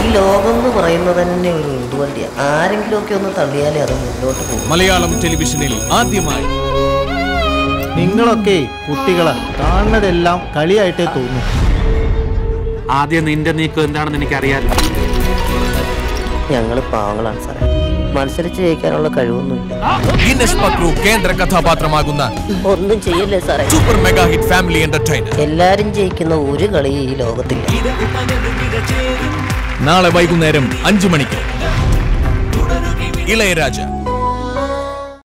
ലോകം എന്ന് പറയുന്നത് തന്നെ ഒരു ഉന്തുവണ്ടിയാണ് ആരെങ്കിലുമൊക്കെ ഒന്ന് തള്ളിയാലേ അത് മുന്നോട്ട് പോകും മലയാളം ടെലിവിഷനിൽ ആദ്യമായി നിങ്ങളൊക്കെ കുട്ടികളെ കാണുന്നതെല്ലാം കളിയായിട്ടേ തോന്നും ആദ്യം നിന്റെ നീക്കം എന്താണെന്ന് എനിക്കറിയാലോ ഞങ്ങൾ പാവങ്ങളാണ് സാറേ മത്സരിച്ച് ജയിക്കാനുള്ള കഴിവൊന്നുമില്ല ഗിന്നസ് പക്രു കേന്ദ്ര കഥാപാത്രമാകുന്ന ഒന്നും ചെയ്യല്ലേ സാറേ super mega hit family entertainer എല്ലാരും ജയിക്കുന്ന ഒരു കളി ഈ ലോകത്തില്ല നാളെ വൈകുന്നേരം അഞ്ചു മണിക്ക് ഇളയരാജ